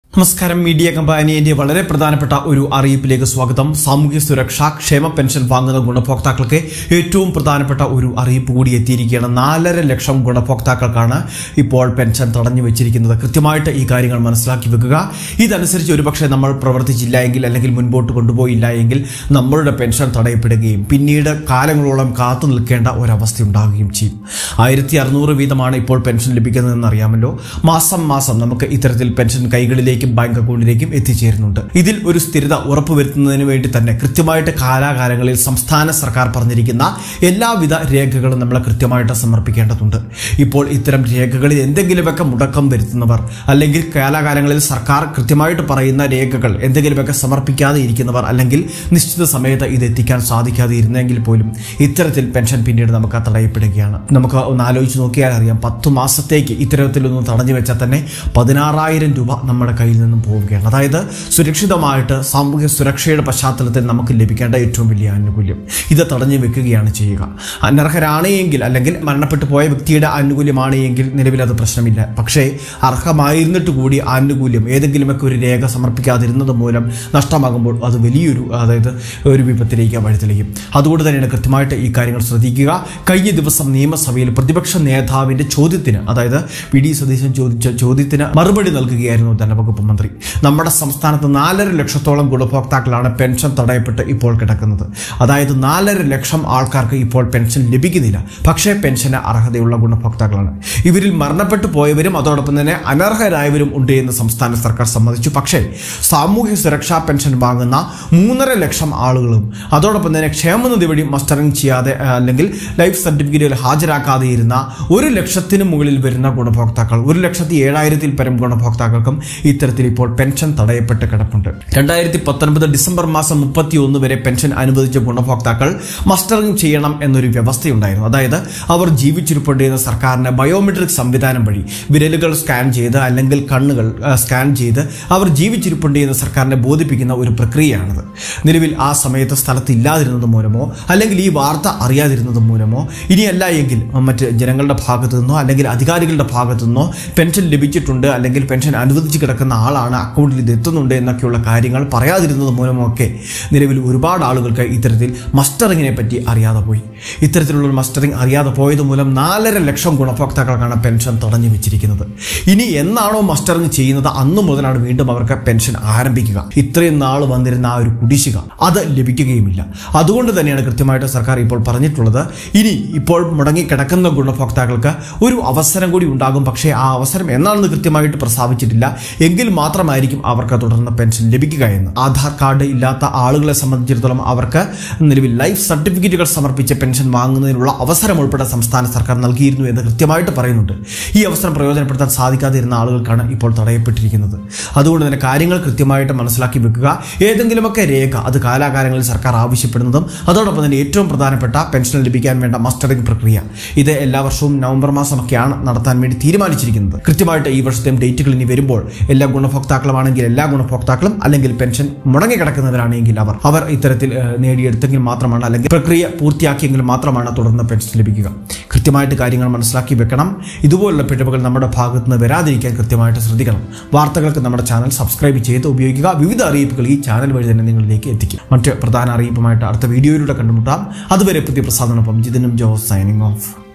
നമസ്കാരം മീഡിയ കമ്പാനിയുടെ വളരെ പ്രധാനപ്പെട്ട ഒരു അറിയിപ്പിലേക്ക് സ്വാഗതം സാമൂഹ്യ സുരക്ഷാ ക്ഷേമ പെൻഷൻ വാങ്ങുന്ന ഗുണഭോക്താക്കൾക്ക് ഏറ്റവും പ്രധാനപ്പെട്ട ഒരു അറിയിപ്പ് കൂടി എത്തിയിരിക്കുകയാണ് നാലര ലക്ഷം ഗുണഭോക്താക്കൾക്കാണ് ഇപ്പോൾ പെൻഷൻ തടഞ്ഞു വെച്ചിരിക്കുന്നത് കൃത്യമായിട്ട് ഈ കാര്യങ്ങൾ മനസ്സിലാക്കി വെക്കുക ഇതനുസരിച്ച് ഒരുപക്ഷെ നമ്മൾ പ്രവർത്തിച്ചില്ല എങ്കിൽ അല്ലെങ്കിൽ മുൻപോട്ട് കൊണ്ടുപോയില്ല എങ്കിൽ നമ്മളുടെ പെൻഷൻ തടയപ്പെടുകയും പിന്നീട് കാലങ്ങളോളം കാത്തു നിൽക്കേണ്ട ഒരവസ്ഥ ഉണ്ടാകുകയും ചെയ്യും ആയിരത്തി അറുന്നൂറ് വീതമാണ് ഇപ്പോൾ പെൻഷൻ ലഭിക്കുന്നതെന്ന് അറിയാമല്ലോ മാസം മാസം നമുക്ക് ഇത്തരത്തിൽ പെൻഷൻ കൈകളിലേക്കും ബാങ്ക് അക്കൗണ്ടിലേക്കും എത്തിച്ചേരുന്നുണ്ട് ഇതിൽ ഒരു സ്ഥിരത ഉറപ്പുവരുത്തുന്നതിന് വേണ്ടി തന്നെ കൃത്യമായിട്ട് കാലാകാലങ്ങളിൽ സംസ്ഥാന സർക്കാർ പറഞ്ഞിരിക്കുന്ന എല്ലാവിധ രേഖകളും നമ്മൾ കൃത്യമായിട്ട് സമർപ്പിക്കേണ്ടതുണ്ട് ഇപ്പോൾ ഇത്തരം രേഖകളിൽ എന്തെങ്കിലുമൊക്കെ മുടക്കം വരുത്തുന്നവർ അല്ലെങ്കിൽ കാലാകാലങ്ങളിൽ സർക്കാർ കൃത്യമായിട്ട് പറയുന്ന രേഖകൾ എന്തെങ്കിലുമൊക്കെ സമർപ്പിക്കാതെ ഇരിക്കുന്നവർ അല്ലെങ്കിൽ നിശ്ചിത സമയത്ത് ഇത് എത്തിക്കാൻ സാധിക്കാതെ ഇരുന്നെങ്കിൽ പോലും ഇത്തരത്തിൽ പെൻഷൻ പിന്നീട് നമുക്ക് തടയപ്പെടുകയാണ് നമുക്ക് ഒന്ന് ആലോചിച്ച് നോക്കിയാൽ അറിയാം പത്ത് മാസത്തേക്ക് ഇത്തരത്തിലൊന്നും തടഞ്ഞു വെച്ചാൽ തന്നെ പതിനാറായിരം രൂപ നമ്മുടെ കയ്യിൽ നിന്നും പോവുകയാണ് അതായത് സുരക്ഷിതമായിട്ട് സാമൂഹ്യ സുരക്ഷയുടെ പശ്ചാത്തലത്തിൽ നമുക്ക് ലഭിക്കേണ്ട ഏറ്റവും വലിയ ആനുകൂല്യം ഇത് തടഞ്ഞു വെക്കുകയാണ് ചെയ്യുക അനർഹരാണ് എങ്കിൽ അല്ലെങ്കിൽ മരണപ്പെട്ടു പോയ വ്യക്തിയുടെ ആനുകൂല്യമാണ് എങ്കിൽ നിലവിൽ അത് പ്രശ്നമില്ല പക്ഷേ അർഹമായിരുന്നിട്ട് കൂടി ആനുകൂല്യം ഏതെങ്കിലുമൊക്കെ ഒരു രേഖ സമർപ്പിക്കാതിരുന്നത് മൂലം നഷ്ടമാകുമ്പോൾ അത് വലിയൊരു അതായത് ഒരു വിപത്തിലേക്ക് വഴിതെളിയും അതുകൊണ്ട് തന്നെയാണ് കൃത്യമായിട്ട് ഈ കാര്യങ്ങൾ ശ്രദ്ധിക്കുക കഴിഞ്ഞ ദിവസം നിയമസഭയിൽ പ്രതിപക്ഷ നേതാവിന്റെ ചോദ്യത്തിന് അതായത് വി ഡി സതീശൻ ചോദിച്ച ചോദ്യത്തിന് മറുപടി നൽകുകയായിരുന്നു ധനവകുപ്പ് മന്ത്രി നമ്മുടെ സംസ്ഥാനത്ത് നാലര ലക്ഷത്തോളം ഗുണഭോക്താക്കളാണ് പെൻഷൻ തടയപ്പെട്ട് ഇപ്പോൾ കിടക്കുന്നത് അതായത് നാലര ലക്ഷം ആൾക്കാർക്ക് ഇപ്പോൾ പെൻഷൻ ലഭിക്കുന്നില്ല പക്ഷേ പെൻഷന് അർഹതയുള്ള ഗുണഭോക്താക്കളാണ് ഇവരിൽ മരണപ്പെട്ടു പോയവരും അതോടൊപ്പം തന്നെ അനർഹരായവരും ഉണ്ട് എന്ന് സംസ്ഥാന സർക്കാർ സമ്മതിച്ചു പക്ഷേ സാമൂഹ്യ സുരക്ഷാ പെൻഷൻ വാങ്ങുന്ന മൂന്നര ലക്ഷം ആളുകളും അതോടൊപ്പം തന്നെ ക്ഷേമനിധി വഴി മസ്റ്ററിംഗ് ചെയ്യാതെ ആ, അല്ലെങ്കിൽ ലൈഫ് സർട്ടിഫിക്കറ്റുകൾ ഹാജരാക്കാതെ ഇരുന്ന ഒരു ലക്ഷത്തിന് മുകളിൽ വരുന്ന ഗുണഭോക്താക്കൾ ഒരു ലക്ഷത്തി ഏഴായിരത്തിൽ പരം ഗുണഭോക്താക്കൾക്കും ഇത്തരത്തിൽ ഇപ്പോൾ പെൻഷൻ തടയപ്പെട്ട് കിടപ്പുണ്ട് രണ്ടായിരത്തി പത്തൊൻപത് ഡിസംബർ മാസം മുപ്പത്തി ഒന്ന് വരെ പെൻഷൻ അനുവദിച്ച ഗുണഭോക്താക്കൾ മസ്റ്ററിംഗ് ചെയ്യണം എന്നൊരു വ്യവസ്ഥയുണ്ടായിരുന്നു അതായത് അവർ ജീവിച്ചിരിപ്പുണ്ടെന്ന സർക്കാരിന്റെ ബയോമെട്രിക് സംവിധാനം വഴി വിരലുകൾ സ്കാൻ ചെയ്ത് അല്ലെങ്കിൽ കണ്ണുകൾ ആ, സ്കാൻ ചെയ്ത് അവർ ജീവിച്ചിരിപ്പുണ്ട് എന്ന് സർക്കാരിനെ ബോധിപ്പിക്കുന്ന ഒരു പ്രക്രിയയാണിത് നിലവിൽ ആ സമയത്ത് സ്ഥലത്ത് ഇല്ലാതിരുന്നത് മൂലമോ അല്ലെങ്കിൽ ഈ വാർത്ത അറിയാതിരുന്നത് മൂലമോ ഇനിയല്ല എങ്കിൽ മറ്റ് ജനങ്ങളുടെ ഭാഗത്തു നിന്നോ അല്ലെങ്കിൽ അധികാരികളുടെ ഭാഗത്തു നിന്നോ പെൻഷൻ ലഭിച്ചിട്ടുണ്ട് അല്ലെങ്കിൽ പെൻഷൻ അനുവദിച്ച് കിടക്കുന്ന ആളാണ് അക്കൗണ്ടിൽ ഇത് എത്തുന്നുണ്ട് എന്നൊക്കെയുള്ള കാര്യങ്ങൾ പറയാതിരുന്നത് മൂലമൊക്കെ നിലവിൽ ഒരുപാട് ആളുകൾക്ക് ഇത്തരത്തിൽ മസ്റ്ററിങ്ങിനെ പറ്റി അറിയാതെ പോയി ഇത്തരത്തിലുള്ള ഒരു മസ്റ്ററിംഗ് അറിയാതെ പോയത് മൂലം നാലര ലക്ഷം ഗുണഭോക്താക്കൾക്കാണ് പെൻഷൻ തടഞ്ഞു വെച്ചിരിക്കുന്നത് ഇനി എന്നാണോ മസ്റ്ററിംഗ് ചെയ്യുന്നത് അന്ന് മുതലാണ് വീണ്ടും അവർക്ക് പെൻഷൻ ആരംഭിക്കുക ഇത്രയും നാൾ വന്നിരുന്ന ആ ഒരു കുടിശ്ശിക അത് ലഭിക്കുകയുമില്ല അതുകൊണ്ട് തന്നെയാണ് കൃത്യമായിട്ട് സർക്കാർ ഇപ്പോൾ പറഞ്ഞിട്ടുള്ളത് ഇനി ഇപ്പോൾ മുടങ്ങി കിടക്കുന്ന ഗുണഭോക്താക്കൾക്ക് ഒരു അവസരം കൂടി ഉണ്ടാകും പക്ഷേ ആ അവസരം എന്നാണെന്ന് കൃത്യമായിട്ട് പ്രസ്താവിച്ചിട്ടില്ല എങ്കിൽ മാത്രമായിരിക്കും അവർക്ക് തുടർന്ന് പെൻഷൻ ലഭിക്കുക എന്ന് ആധാർ കാർഡ് ഇല്ലാത്ത ആളുകളെ സംബന്ധിച്ചിടത്തോളം അവർക്ക് നിലവിൽ ലൈഫ് സർട്ടിഫിക്കറ്റുകൾ സമർപ്പിച്ച് പെൻഷൻ വാങ്ങുന്നതിനുള്ള അവസരം ഉൾപ്പെടെ സംസ്ഥാന സർക്കാർ നൽകിയിരുന്നു എന്ന് കൃത്യമായിട്ട് പറയുന്നുണ്ട് ഈ അവസരം പ്രയോജനപ്പെടുത്താൻ സാധിക്കാതിരുന്ന ആളുകൾക്കാണ് ഇപ്പോൾ തടയപ്പെട്ടിരിക്കുന്നത് അതുകൊണ്ട് തന്നെ കാര്യങ്ങൾ കൃത്യമായിട്ട് മനസ്സിലാക്കി വെക്കുക ഏതെങ്കിലുമൊക്കെ രേഖ അത് കാലാകാലങ്ങളിൽ സർക്കാർ ആവശ്യപ്പെടുന്നതും അതോടൊപ്പം തന്നെ ഏറ്റവും പ്രധാനപ്പെട്ട പെൻഷൻ ലഭിക്കാൻ വേണ്ട മസ്റ്ററിംഗ് പ്രക്രിയ ഇത് എല്ലാ വർഷവും നവംബർ മാസമൊക്കെയാണ് നടത്താൻ വേണ്ടി തീരുമാനിച്ചിരിക്കുന്നത് കൃത്യമായിട്ട് ഈ വർഷത്തെയും ഡേറ്റുകൾ ഇനി വരുമ്പോൾ എല്ലാ ഗുണഭോക്താക്കളുമാണെങ്കിൽ എല്ലാ ഗുണഭോക്താക്കളും അല്ലെങ്കിൽ പെൻഷൻ മുടങ്ങി കിടക്കുന്നവരാണെങ്കിൽ അവർ അവർ ഇത്തരത്തിൽ ഏഹ്, നേടിയെടുത്തെങ്കിൽ മാത്രമാണ് അല്ലെങ്കിൽ പ്രക്രിയ പൂർത്തിയാക്കിയെങ്കിൽ മാത്രമാണ് തുടർന്ന് പെൻഷൻ ലഭിക്കുക കൃത്യമായിട്ട് കാര്യങ്ങൾ മനസ്സിലാക്കി വെക്കണം ഇതുപോലുള്ള പിഴവുകൾ നമ്മുടെ ഭാഗത്ത് നിന്ന് വരാതിരിക്കാൻ കൃത്യമായിട്ട് ശ്രദ്ധിക്കണം വാർത്തകൾക്ക് നമ്മുടെ ചാനൽ സബ്സ്ക്രൈബ് ചെയ്ത് ഉപയോഗിക്കുക വിവിധ അറിയിപ്പുകൾ ഈ ചാനൽ വഴി തന്നെ നിങ്ങളിലേക്ക് എത്തിക്കും മറ്റ് പ്രധാന അറിയിപ്പുമായിട്ട് അടുത്ത വീഡിയോയിലൂടെ കണ്ടുമുട്ടാം അതുവരെ പുതിയ പ്രസാദനൊപ്പം ജിതിനും ജോസ് സൈനിങ് ഓഫ്